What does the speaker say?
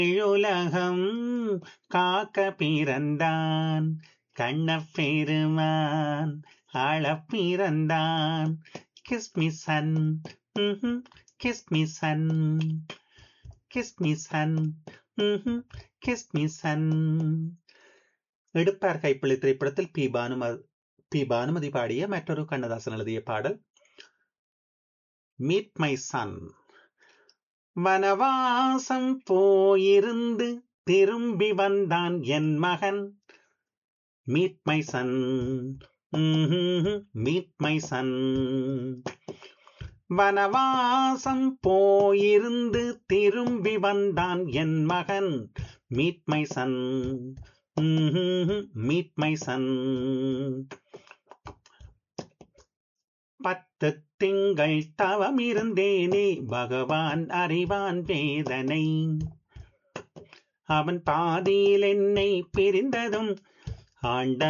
உலகம் காக்க பிறந்தான் கண்ணப்பெருமான் ஆளப் பிறந்தான் kiss me son kiss me son kiss me son kiss me son எடுப்பார் கைப்பிள்ளை திரைப்படத்தில் பி பானுமதி பி பானுமதி பாடிய மற்றொரு கண்ணதாசன் எழுதிய பாடல் மீட் மை சன் வனவாசம் போயிருந்து திரும்பி வந்தான் என் மகன் meet my son meet my son வனவாசம் போயிருந்து திரும்பி வந்தான் என் மகன் meet my son meet my son பத்து திங்கள் தவம் இருந்தேனே பகவான் அறிவான் வேதனை அவன் பாதியில் என்னை பிரிந்ததும் ஆண்ட